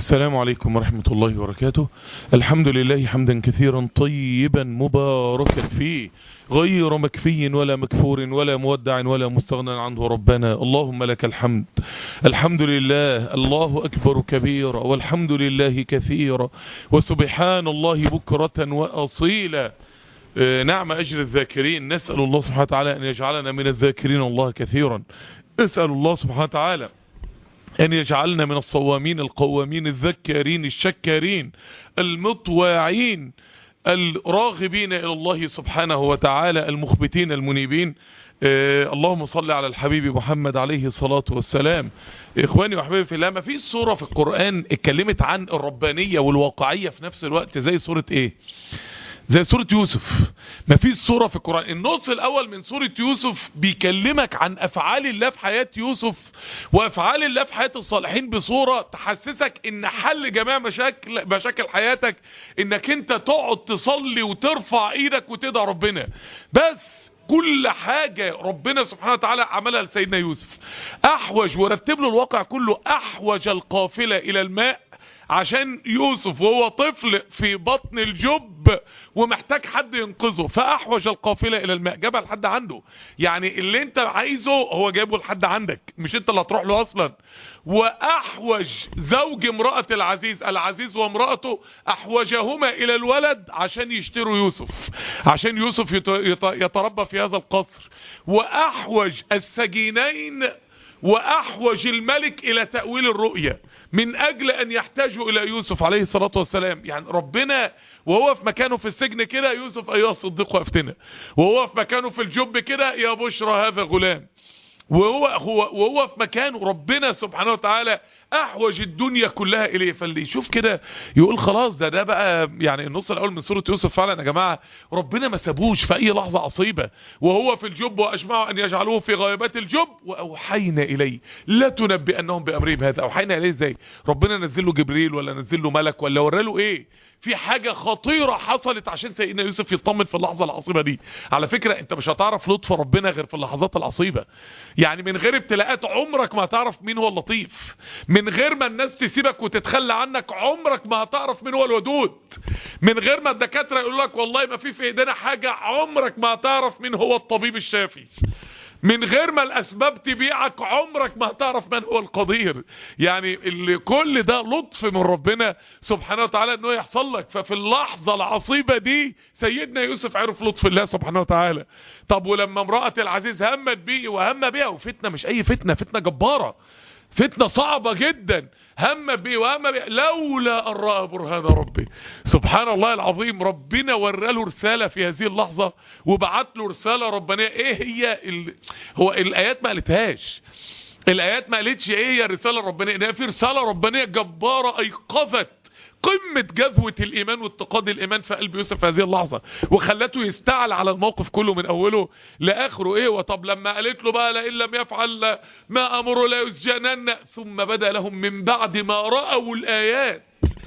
السلام عليكم ورحمة الله وبركاته الحمد لله حمدا كثيرا طيبا مباركا فيه غير مكفي ولا مكفور ولا مودع ولا مستغنى عنه ربنا اللهم لك الحمد الحمد لله الله أكبر كبيرا والحمد لله كثيرا وسبحان الله بكرة وأصيلا آه، نعم أجر الذاكرين نسأل الله سبحانه وتعالى أن يجعلنا من الذاكرين الله كثيرا اسأل الله سبحانه وتعالى أن يجعلنا من الصوامين القوامين الذكارين الشكارين المطواعين الراغبين إلى الله سبحانه وتعالى المخبتين المنيبين آه اللهم صل على الحبيب محمد عليه الصلاة والسلام إخواني وحبيبي في الله ما فيش سورة في القرآن اتكلمت عن الربانية والواقعية في نفس الوقت زي سورة إيه زي سورة يوسف ما فيش سورة في القرآن النص الأول من سورة يوسف بيكلمك عن أفعال الله في حياة يوسف وأفعال الله في حياة الصالحين بصورة تحسسك إن حل جميع مشاكل مشاكل حياتك إنك أنت تقعد تصلي وترفع إيدك وتدعى ربنا بس كل حاجة ربنا سبحانه وتعالى عملها لسيدنا يوسف أحوج ورتب له الواقع كله أحوج القافلة إلى الماء عشان يوسف وهو طفل في بطن الجب ومحتاج حد ينقذه فأحوج القافلة إلى الماء جابها لحد عنده يعني اللي انت عايزه هو جايبه لحد عندك مش انت اللي هتروح له أصلا وأحوج زوج امرأة العزيز العزيز وامرأته أحوجهما إلى الولد عشان يشتروا يوسف عشان يوسف يت- يت- يتربى في هذا القصر وأحوج السجينين وأحوج الملك إلى تأويل الرؤية من أجل أن يحتاجوا إلى يوسف عليه الصلاة والسلام يعني ربنا وهو في مكانه في السجن كده يوسف أيها الصديق وأفتنا وهو في مكانه في الجب كده يا بشرى هذا غلام وهو هو وهو في مكانه ربنا سبحانه وتعالى احوج الدنيا كلها اليه فاللي يشوف كده يقول خلاص ده ده بقى يعني النص الاول من سوره يوسف فعلا يا جماعه ربنا ما سابوش في اي لحظه عصيبه وهو في الجب واجمعوا ان يجعلوه في غيبات الجب واوحينا اليه لا تنبئنهم بامرهم هذا اوحينا اليه ازاي ربنا نزل له جبريل ولا نزل له ملك ولا ورى له ايه في حاجة خطيرة حصلت عشان سيدنا يوسف يطمن في اللحظة العصيبة دي على فكرة انت مش هتعرف لطف ربنا غير في اللحظات العصيبة يعني من غير ابتلاءات عمرك ما هتعرف مين هو اللطيف من غير ما الناس تسيبك وتتخلى عنك عمرك ما هتعرف مين هو الودود من غير ما الدكاترة يقول لك والله ما في في ايدينا حاجة عمرك ما هتعرف مين هو الطبيب الشافي من غير ما الاسباب تبيعك عمرك ما هتعرف من هو القدير يعني اللي كل ده لطف من ربنا سبحانه وتعالى انه يحصل لك ففي اللحظة العصيبة دي سيدنا يوسف عرف لطف الله سبحانه وتعالى طب ولما امرأة العزيز همت بيه وهم بيها وفتنة مش اي فتنة فتنة جبارة فتنة صعبة جدا هم بيه وهم بيه لولا أن رأى برهان ربي سبحان الله العظيم ربنا ورى له رسالة في هذه اللحظة وبعت له رسالة ربانية ايه هي ال... هو الآيات ما قالتهاش الآيات ما قالتش ايه هي الرسالة الربانية انها في رسالة ربانية جبارة ايقظت قمة جذوة الإيمان واتقاد الإيمان في قلب يوسف في هذه اللحظة وخلته يستعل على الموقف كله من أوله لآخره إيه وطب لما قالت له بقى لئن لم يفعل ما أمره لا يسجنن ثم بدأ لهم من بعد ما رأوا الآيات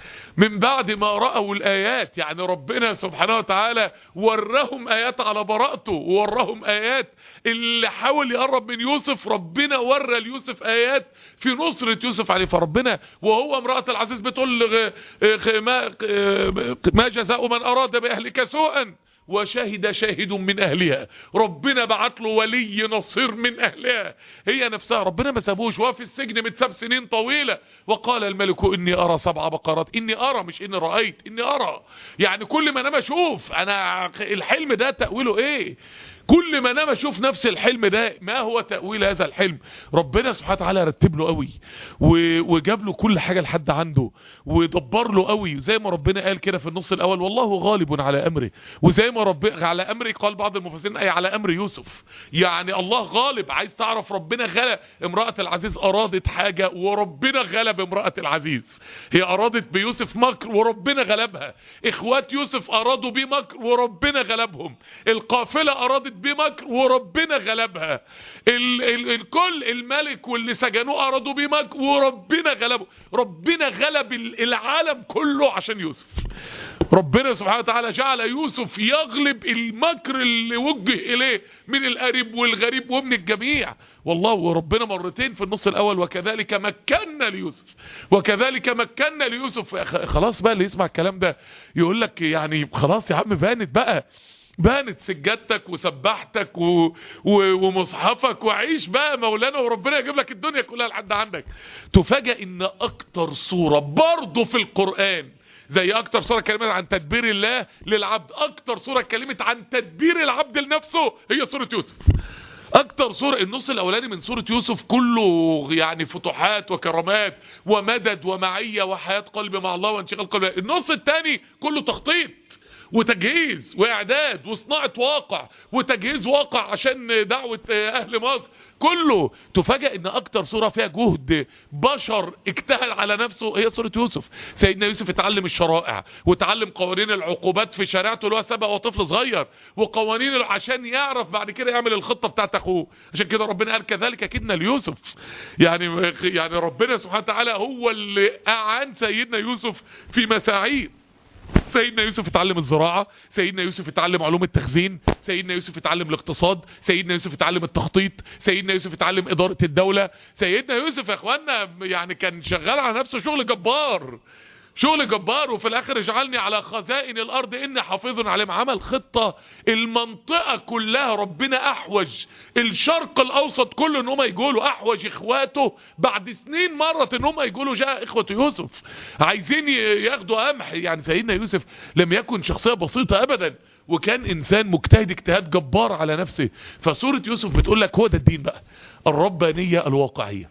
من بعد ما رأوا الآيات يعني ربنا سبحانه وتعالى وراهم آيات على براءته ووراهم آيات اللي حاول يقرب من يوسف ربنا ورى ليوسف آيات في نصرة يوسف عليه فربنا وهو امرأة العزيز بتقول غ- غ- ما, ما جزاء من أراد بأهلك سوءا وشهد شاهد من أهلها ربنا بعت له ولي نصير من أهلها هي نفسها ربنا ما سابوش وهو في السجن متساب سنين طويلة وقال الملك إني أرى سبع بقرات إني أرى مش إني رأيت إني أرى يعني كل ما أنا بشوف أنا الحلم ده تأويله إيه كل ما انا اشوف نفس الحلم ده ما هو تأويل هذا الحلم ربنا سبحانه وتعالى رتب له قوي و- وجاب له كل حاجة لحد عنده ودبر له قوي زي ما ربنا قال كده في النص الاول والله غالب على امره وزي ما ربنا على امره قال بعض المفسرين اي على امر يوسف يعني الله غالب عايز تعرف ربنا غلب امرأة العزيز ارادت حاجة وربنا غلب امرأة العزيز هي ارادت بيوسف مكر وربنا غلبها اخوات يوسف ارادوا بيه مكر وربنا غلبهم القافلة ارادت بيه مكر وربنا غلبها ال ال الكل الملك واللي سجنوه ارادوا بيه مكر وربنا غلبه ربنا غلب ال- العالم كله عشان يوسف ربنا سبحانه وتعالى جعل يوسف يغلب المكر اللي وجه اليه من القريب والغريب ومن الجميع والله وربنا مرتين في النص الاول وكذلك مكنا ليوسف وكذلك مكنا ليوسف خلاص بقى اللي يسمع الكلام ده يقول لك يعني خلاص يا عم بانت بقى بانت سجادتك وسبحتك و... و... ومصحفك وعيش بقى مولانا وربنا يجيب لك الدنيا كلها لحد عندك تفاجئ ان اكتر صورة برضه في القرآن زي اكتر صورة كلمت عن تدبير الله للعبد اكتر صورة كلمت عن تدبير العبد لنفسه هي صورة يوسف اكتر صورة النص الاولاني من سورة يوسف كله يعني فتوحات وكرامات ومدد ومعية وحياة قلب مع الله وانشغال قلب النص الثاني كله تخطيط وتجهيز واعداد وصناعة واقع وتجهيز واقع عشان دعوة اهل مصر كله تفاجأ ان اكتر صورة فيها جهد بشر اجتهد على نفسه هي صورة يوسف سيدنا يوسف اتعلم الشرائع وتعلم قوانين العقوبات في شريعته اللي هو سبق وطفل صغير وقوانين عشان يعرف بعد كده يعمل الخطة بتاعت اخوه عشان كده ربنا قال كذلك كدنا ليوسف يعني يعني ربنا سبحانه وتعالى هو اللي اعان سيدنا يوسف في مساعيه سيدنا يوسف اتعلم الزراعة سيدنا يوسف اتعلم علوم التخزين سيدنا يوسف اتعلم الاقتصاد سيدنا يوسف اتعلم التخطيط سيدنا يوسف اتعلم ادارة الدولة سيدنا يوسف يا اخوانا يعني كان شغال على نفسه شغل جبار شغل جبار وفي الاخر اجعلني على خزائن الارض اني حافظ عليهم عمل خطة المنطقة كلها ربنا احوج الشرق الاوسط كله ان هم يقولوا احوج اخواته بعد سنين مرت ان هم يقولوا جاء اخوة يوسف عايزين ياخدوا قمح يعني سيدنا يوسف لم يكن شخصية بسيطة ابدا وكان انسان مجتهد اجتهاد جبار على نفسه فسورة يوسف بتقول لك هو ده الدين بقى الربانية الواقعية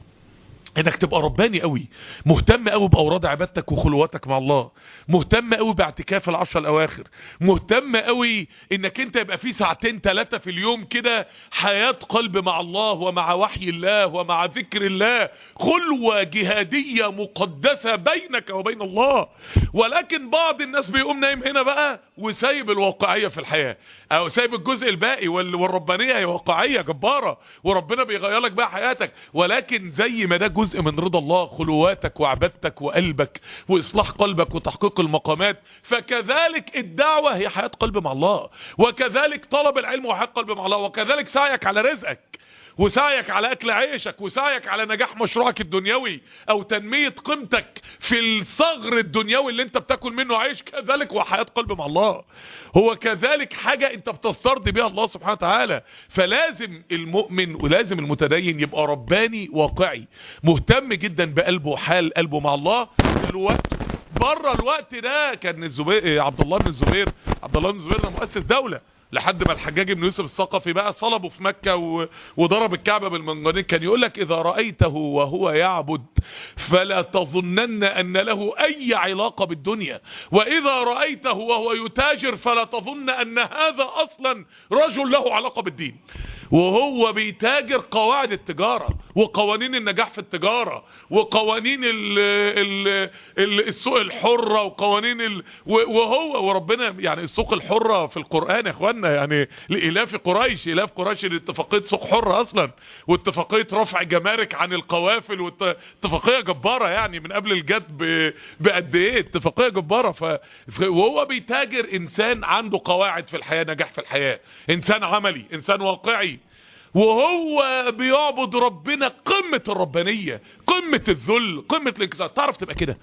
انك تبقى رباني قوي مهتم قوي باوراد عبادتك وخلواتك مع الله مهتم قوي باعتكاف العشر الاواخر مهتم قوي انك انت يبقى في ساعتين ثلاثة في اليوم كده حياة قلب مع الله ومع وحي الله ومع ذكر الله خلوة جهادية مقدسة بينك وبين الله ولكن بعض الناس بيقوم نايم هنا بقى وسايب الواقعية في الحياة او سايب الجزء الباقي والربانية هي واقعية جبارة وربنا بيغير لك بقى حياتك ولكن زي ما ده جزء من رضا الله خلواتك وعبادتك وقلبك واصلاح قلبك وتحقيق المقامات فكذلك الدعوة هي حياة قلب مع الله وكذلك طلب العلم وحياة قلب مع الله وكذلك سعيك على رزقك وسعيك على اكل عيشك وسعيك على نجاح مشروعك الدنيوي او تنمية قيمتك في الصغر الدنيوي اللي انت بتاكل منه عيش كذلك وحياة قلب مع الله هو كذلك حاجة انت بتسترضي بها الله سبحانه وتعالى فلازم المؤمن ولازم المتدين يبقى رباني واقعي مهتم جدا بقلبه وحال قلبه مع الله الوقت بره الوقت ده كان الزبير عبد الله بن الزبير عبد الله بن الزبير ده مؤسس دولة لحد ما الحجاج بن يوسف الثقفي بقى صلبه في مكة و... وضرب الكعبة بالمنجنيق كان يقول لك إذا رأيته وهو يعبد فلا تظنن أن له أي علاقة بالدنيا وإذا رأيته وهو يتاجر فلا تظن أن هذا أصلا رجل له علاقة بالدين وهو بيتاجر قواعد التجارة وقوانين النجاح في التجارة وقوانين ال ال ال السوق الحرة وقوانين ال وهو وربنا يعني السوق الحرة في القرآن يا اخوانا يعني لإلاف قريش إلاف قريش اتفاقية سوق حرة أصلا واتفاقية رفع جمارك عن القوافل واتفاقية جبارة يعني من قبل الجد بقد ايه اتفاقية جبارة ف... وهو بيتاجر إنسان عنده قواعد في الحياة نجاح في الحياة إنسان عملي إنسان واقعي وهو بيعبد ربنا قمة الربانية قمة الذل قمة الانكسار تعرف تبقى كده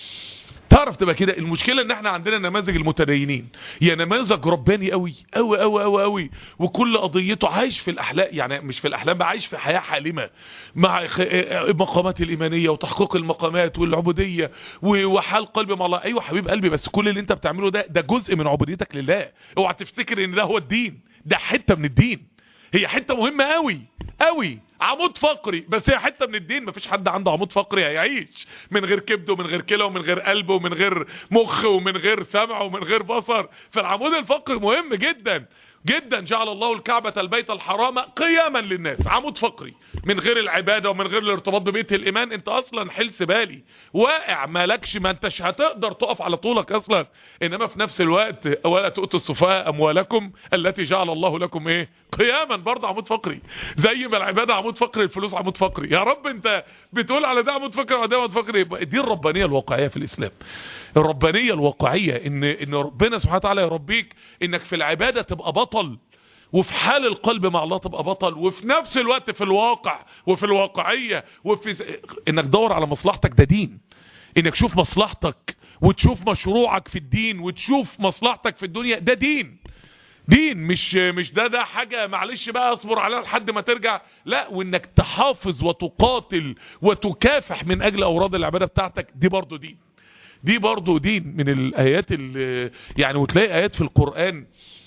تعرف تبقى كده المشكلة ان احنا عندنا نماذج المتدينين يا نماذج رباني قوي قوي قوي قوي قوي وكل قضيته عايش في الاحلام يعني مش في الاحلام بقى عايش في حياة حالمة مع المقامات الايمانية وتحقيق المقامات والعبودية وحال قلب مع الله ايوه حبيب قلبي بس كل اللي انت بتعمله ده ده جزء من عبوديتك لله اوعى تفتكر ان ده هو الدين ده حتة من الدين هي حتة مهمة قوي قوي عمود فقري بس هي حتة من الدين مفيش حد عنده عمود فقري هيعيش من غير كبد ومن غير كلى ومن غير قلب ومن غير مخ ومن غير سمع ومن غير بصر فالعمود الفقري مهم جدا جدا جعل الله الكعبة البيت الحرام قياما للناس عمود فقري من غير العبادة ومن غير الارتباط ببيت الإيمان انت أصلا حلس بالي واقع مالكش ما انتش هتقدر تقف على طولك أصلا إنما في نفس الوقت ولا تؤتوا السفهاء أموالكم التي جعل الله لكم إيه قياما برضه عمود فقري زي ما العبادة عمود عمود فقري الفلوس عمود فقري يا رب انت بتقول على ده عمود فقري وده عمود فقري دي الربانيه الواقعيه في الاسلام الربانيه الواقعيه ان ان ربنا سبحانه وتعالى يربيك انك في العباده تبقى بطل وفي حال القلب مع الله تبقى بطل وفي نفس الوقت في الواقع وفي الواقعيه وفي انك تدور على مصلحتك ده دين انك تشوف مصلحتك وتشوف مشروعك في الدين وتشوف مصلحتك في الدنيا ده دين دين مش مش ده ده حاجة معلش بقى اصبر عليها لحد ما ترجع لا وانك تحافظ وتقاتل وتكافح من اجل اوراد العبادة بتاعتك دي برضو دين دي برضو دين من الايات اللي يعني وتلاقي ايات في القرآن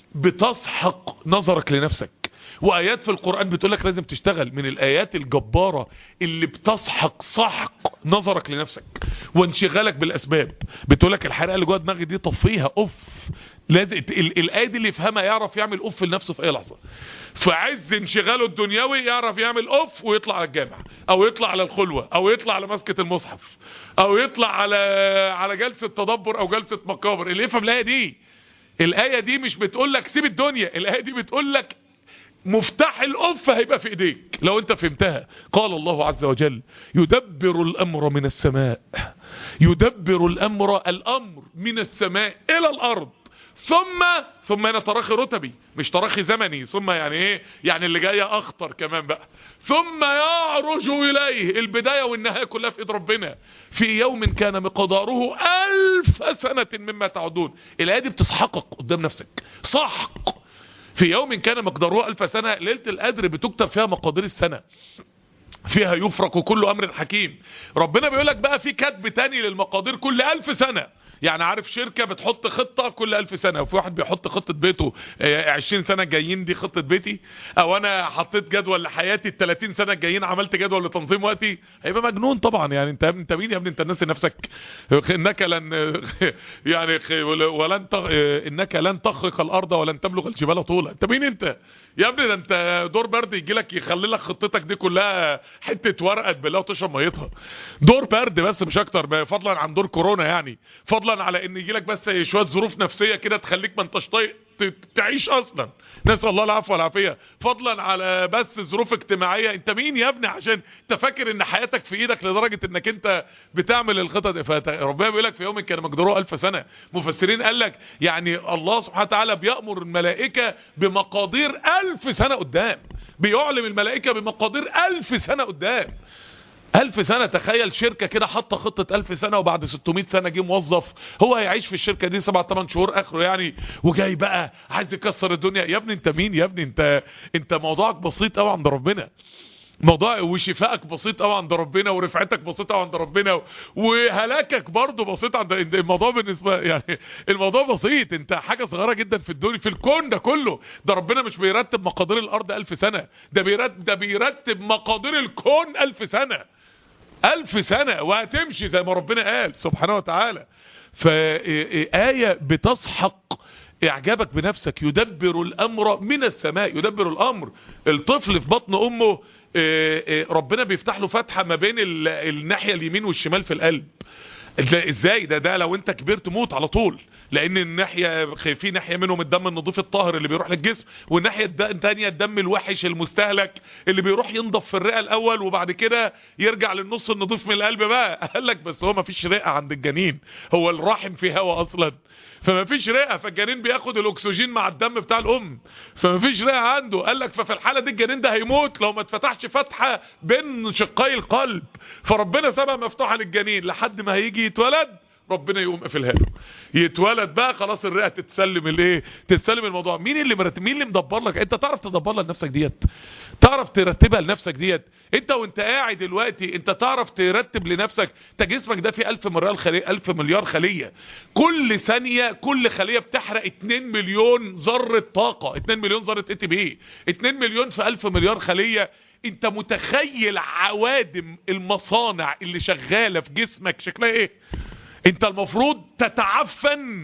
بتسحق نظرك لنفسك وايات في القرآن بتقول لك لازم تشتغل من الايات الجبارة اللي بتسحق سحق نظرك لنفسك وانشغالك بالاسباب بتقول لك الحرقه اللي جوه دماغي دي طفيها اوف لازم الايه دي اللي يفهمها يعرف يعمل اوف لنفسه في اي لحظه في عز انشغاله الدنيوي يعرف يعمل اوف ويطلع على الجامع او يطلع على الخلوه او يطلع على مسكه المصحف او يطلع على على جلسه تدبر او جلسه مقابر اللي يفهم الايه دي الايه دي مش بتقول لك سيب الدنيا الايه دي بتقول لك مفتاح الأف هيبقى في ايديك لو انت فهمتها قال الله عز وجل يدبر الأمر من السماء يدبر الأمر الأمر من السماء إلى الأرض ثم ثم هنا تراخي رتبي مش تراخي زمني ثم يعني ايه يعني اللي جايه اخطر كمان بقى ثم يعرج اليه البدايه والنهايه كلها في ايد ربنا في يوم كان مقداره الف سنه مما تعدون الايه دي بتسحقك قدام نفسك سحق في يوم كان مقداره ألف سنة ليلة القدر بتكتب فيها مقادير السنة فيها يفرق كل أمر حكيم ربنا بيقولك بقى في كتب تاني للمقادير كل ألف سنة يعني عارف شركة بتحط خطة كل ألف سنة وفي واحد بيحط خطة بيته عشرين سنة جايين دي خطة بيتي او انا حطيت جدول لحياتي التلاتين سنة جايين عملت جدول لتنظيم وقتي هيبقى مجنون طبعا يعني انت انت مين يا ابني انت ناسي نفسك انك لن يعني ولن تغ... انك لن تخرق الارض ولن تبلغ الجبال طولا انت مين انت يا ابني ده انت دور برد يجي لك يخلي لك خطتك دي كلها حتة ورقة بالله وتشرب ميتها دور برد بس مش اكتر فضلا عن دور كورونا يعني فضلا على ان يجي لك بس شويه ظروف نفسيه كده تخليك ما انتش طايق تعيش اصلا نسال الله العفو والعافيه فضلا على بس ظروف اجتماعيه انت مين يا ابني عشان انت فاكر ان حياتك في ايدك لدرجه انك انت بتعمل الخطط ربنا بيقول لك في يوم كان مقداره ألف سنه مفسرين قال لك يعني الله سبحانه وتعالى بيامر الملائكه بمقادير ألف سنه قدام بيعلم الملائكه بمقادير ألف سنه قدام ألف سنة تخيل شركة كده حاطة خطة ألف سنة وبعد 600 سنة جه موظف هو هيعيش في الشركة دي 7 8 شهور آخره يعني وجاي بقى عايز يكسر الدنيا يا ابني انت مين يا ابني انت انت موضوعك بسيط قوي عند ربنا موضوع وشفائك بسيط قوي عند ربنا ورفعتك بسيطه قوي عند ربنا وهلاكك برضه بسيط عند الموضوع بالنسبه يعني الموضوع بسيط انت حاجه صغيره جدا في الدنيا في الكون ده كله ده ربنا مش بيرتب مقادير الارض ألف سنه ده بيرتب ده بيرتب مقادير الكون ألف سنه ألف سنة وهتمشي زي ما ربنا قال سبحانه وتعالى فآية بتسحق اعجابك بنفسك يدبر الامر من السماء يدبر الامر الطفل في بطن امه ربنا بيفتح له فتحة ما بين الناحية اليمين والشمال في القلب ازاي ده ده لو انت كبرت موت على طول لان الناحية في ناحية منهم الدم النظيف الطاهر اللي بيروح للجسم والناحية الثانية الدم الوحش المستهلك اللي بيروح ينضف في الرئة الاول وبعد كده يرجع للنص النظيف من القلب بقى قال لك بس هو ما فيش رئة عند الجنين هو الرحم فيه هوا اصلا فما فيش رئه فالجنين بياخد الاكسجين مع الدم بتاع الام فما فيش رئه عنده قال لك ففي الحاله دي الجنين ده هيموت لو ما اتفتحش فتحه بين شقي القلب فربنا سابها مفتوحه للجنين لحد ما هيجي يتولد ربنا يقوم قافلها له يتولد بقى خلاص الرئه تتسلم الايه تتسلم الموضوع مين اللي مرتب مين اللي مدبر لك انت تعرف تدبرها لنفسك ديت تعرف ترتبها لنفسك ديت انت وانت قاعد دلوقتي انت تعرف ترتب لنفسك انت جسمك ده فيه 1000 مليار خليه 1000 مليار خليه كل ثانيه كل خليه بتحرق 2 مليون ذره طاقه 2 مليون ذره اي تي بي 2 مليون في 1000 مليار خليه انت متخيل عوادم المصانع اللي شغاله في جسمك شكلها ايه انت المفروض تتعفن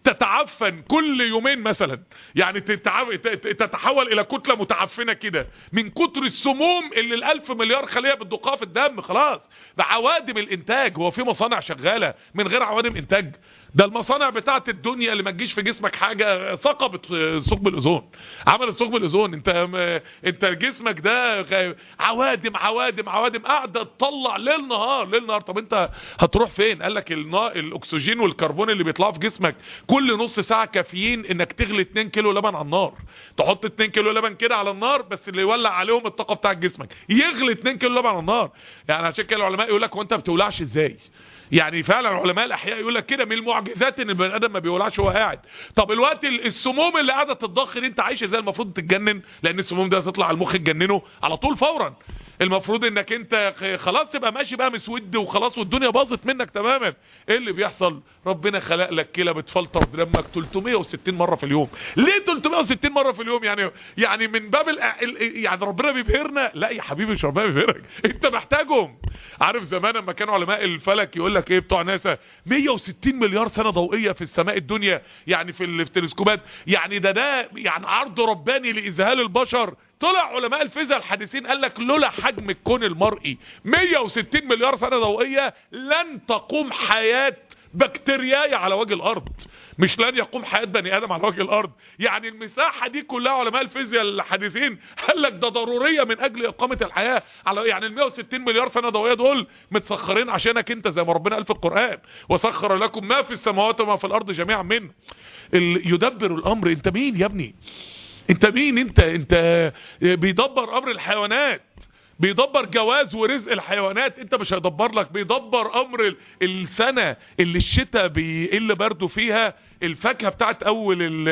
تتعفن كل يومين مثلا يعني تتعف... تتحول الى كتلة متعفنة كده من كتر السموم اللي الالف مليار خلية بتدقها في الدم خلاص بعوادم الانتاج هو في مصانع شغالة من غير عوادم انتاج ده المصانع بتاعت الدنيا اللي ما تجيش في جسمك حاجة ثقبت ثقب الاوزون عملت ثقب الاوزون انت انت جسمك ده عوادم عوادم عوادم قاعده تطلع ليل نهار ليل نهار طب انت هتروح فين قال لك الاكسجين والكربون اللي بيطلعوا في جسمك كل نص ساعه كافيين انك تغلي 2 كيلو لبن على النار تحط 2 كيلو لبن كده على النار بس اللي يولع عليهم الطاقه بتاع جسمك يغلي 2 كيلو لبن على النار يعني عشان كده العلماء يقول لك وانت بتولعش ازاي يعني فعلا علماء الاحياء يقول لك كده من المعجزات ان البني ادم ما بيولعش وهو قاعد طب الوقت السموم اللي قاعده تتضخ دي انت عايش ازاي المفروض تتجنن لان السموم دي هتطلع على المخ تجننه على طول فورا المفروض انك انت خلاص تبقى ماشي بقى مسود وخلاص والدنيا باظت منك تماما ايه اللي بيحصل ربنا خلق لك كلى بتفلتر دمك 360 مره في اليوم ليه 360 مره في اليوم يعني يعني من باب ال... يعني ربنا بيبهرنا لا يا حبيبي مش ربنا بيبهرك انت محتاجهم عارف زمان لما كانوا علماء الفلك يقول لك ايه بتوع ناسا 160 مليار سنه ضوئيه في السماء الدنيا يعني في التلسكوبات يعني ده ده يعني عرض رباني لاذهال البشر طلع علماء الفيزياء الحديثين قال لك لولا حجم الكون المرئي 160 مليار سنه ضوئيه لن تقوم حياه بكتيرياي على وجه الارض مش لن يقوم حياة بني ادم على وجه الارض يعني المساحة دي كلها علماء الفيزياء الحديثين قال لك ده ضرورية من اجل اقامة الحياة على يعني ال 160 مليار سنة ضوئية دول متسخرين عشانك انت زي ما ربنا قال في القرآن وسخر لكم ما في السماوات وما في الارض جميعا منه يدبر الامر انت مين يا ابني انت مين انت انت بيدبر امر الحيوانات بيدبر جواز ورزق الحيوانات انت مش هيدبر لك بيدبر امر السنة اللي الشتاء بيقل برده فيها الفاكهة بتاعت اول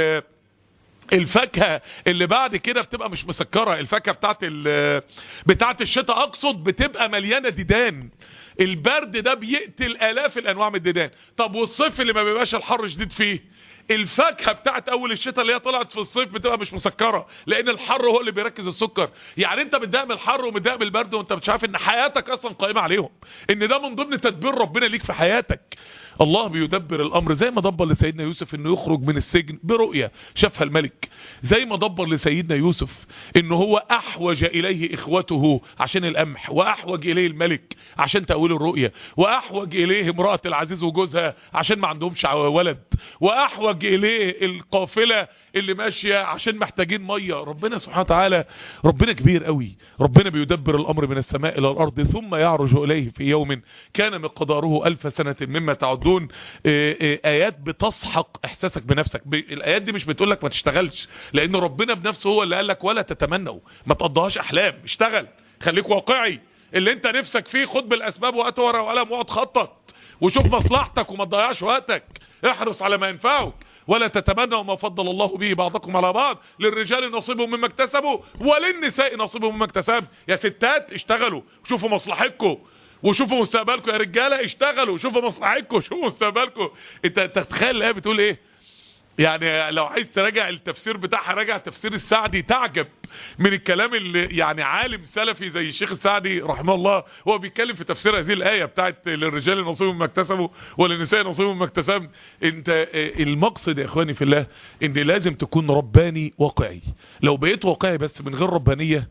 الفاكهة اللي بعد كده بتبقى مش مسكرة الفاكهة بتاعت بتاعت الشتاء اقصد بتبقى مليانة ديدان البرد ده بيقتل الاف الانواع من الديدان طب والصيف اللي ما بيبقاش الحر شديد فيه الفاكهة بتاعت اول الشتاء اللي هي طلعت في الصيف بتبقى مش مسكرة لان الحر هو اللي بيركز السكر يعني انت متضايق من الحر ومتضايق من البرد وانت مش عارف ان حياتك اصلا قائمة عليهم ان ده من ضمن تدبير ربنا ليك في حياتك الله بيدبر الامر زي ما دبر لسيدنا يوسف انه يخرج من السجن برؤية شافها الملك زي ما دبر لسيدنا يوسف انه هو احوج اليه اخوته عشان القمح واحوج اليه الملك عشان تأويل الرؤية واحوج اليه امرأة العزيز وجوزها عشان ما عندهمش ولد واحوج اليه القافلة اللي ماشية عشان محتاجين مية ربنا سبحانه وتعالى ربنا كبير قوي ربنا بيدبر الامر من السماء الى الارض ثم يعرج اليه في يوم كان مقداره الف سنة مما تعدون ايات بتسحق احساسك بنفسك الايات دي مش بتقول لك ما تشتغلش لان ربنا بنفسه هو اللي قال لك ولا تتمنوا ما تقضيهاش احلام اشتغل خليك واقعي اللي انت نفسك فيه خد بالاسباب وقت ورقه وقلم واقعد خطط وشوف مصلحتك وما تضيعش وقتك احرص على ما ينفعك ولا تتمنوا ما فضل الله به بعضكم على بعض للرجال نصيب مما اكتسبوا وللنساء نصيب مما اكتسب يا ستات اشتغلوا شوفوا مصلحتكم وشوفوا مستقبلكم يا رجاله اشتغلوا شوفوا مصلحتكم شوفوا مستقبلكم انت تتخيل الايه بتقول ايه يعني لو عايز تراجع التفسير بتاعها راجع تفسير السعدي تعجب من الكلام اللي يعني عالم سلفي زي الشيخ السعدي رحمه الله هو بيتكلم في تفسير هذه الآية بتاعت للرجال نصيب مما اكتسبوا وللنساء نصيب مما اكتسبن انت المقصد يا اخواني في الله ان لازم تكون رباني واقعي لو بقيت واقعي بس من غير ربانية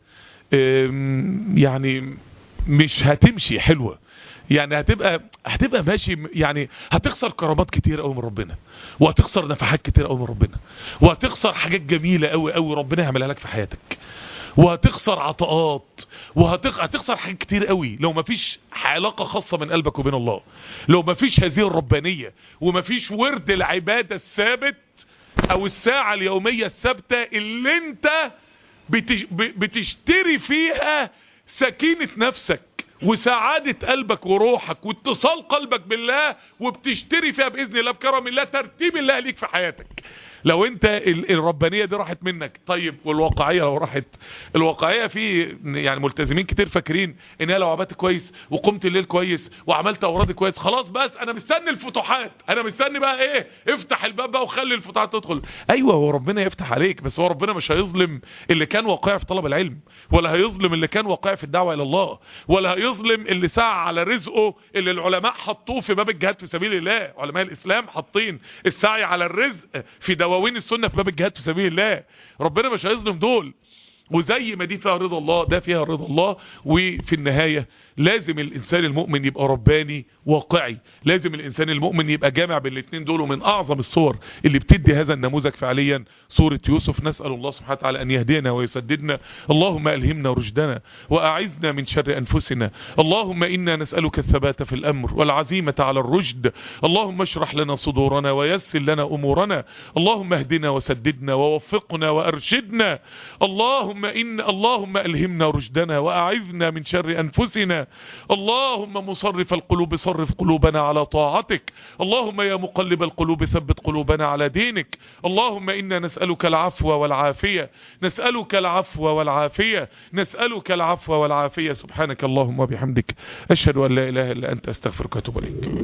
يعني مش هتمشي حلوة يعني هتبقى هتبقى ماشي يعني هتخسر كرامات كتير قوي من ربنا وهتخسر نفحات كتير قوي من ربنا وهتخسر حاجات جميلة قوي قوي ربنا يعملها لك في حياتك وهتخسر عطاءات وهتخسر حاجات كتير قوي لو مفيش علاقة خاصة من قلبك وبين الله لو مفيش هذه الربانية ومفيش ورد العبادة الثابت او الساعة اليومية الثابتة اللي انت بتشتري فيها سكينة نفسك وسعادة قلبك وروحك واتصال قلبك بالله وبتشتري فيها بإذن الله بكرم الله ترتيب الله ليك في حياتك لو انت ال- الربانيه دي راحت منك طيب والواقعيه لو راحت الواقعيه في يعني ملتزمين كتير فاكرين ان انا لو عبدت كويس وقمت الليل كويس وعملت اورادي كويس خلاص بس انا مستني الفتوحات انا مستني بقى ايه افتح الباب بقى وخلي الفتوحات تدخل ايوه هو ربنا يفتح عليك بس هو ربنا مش هيظلم اللي كان واقعي في طلب العلم ولا هيظلم اللي كان واقعي في الدعوه الى الله ولا هيظلم اللي سعى على رزقه اللي العلماء حطوه في باب الجهاد في سبيل الله علماء الاسلام حاطين السعي على الرزق في دواوين السنه في باب الجهاد في سبيل الله ربنا مش هيظلم دول وزي ما دي فيها رضا الله ده فيها رضا الله وفي النهاية لازم الإنسان المؤمن يبقى رباني واقعي لازم الإنسان المؤمن يبقى جامع بين الاثنين دول ومن أعظم الصور اللي بتدي هذا النموذج فعليا سورة يوسف نسأل الله سبحانه وتعالى أن يهدينا ويسددنا اللهم ألهمنا رشدنا وأعذنا من شر أنفسنا اللهم إنا نسألك الثبات في الأمر والعزيمة على الرشد اللهم اشرح لنا صدورنا ويسر لنا أمورنا اللهم اهدنا وسددنا ووفقنا وأرشدنا اللهم إن اللهم ألهمنا رشدنا وأعذنا من شر أنفسنا اللهم مصرف القلوب صرف قلوبنا على طاعتك اللهم يا مقلب القلوب ثبت قلوبنا على دينك اللهم إنا نسألك العفو والعافية نسألك العفو والعافية نسألك العفو والعافية سبحانك اللهم وبحمدك أشهد أن لا إله إلا أنت أستغفرك وأتوب إليك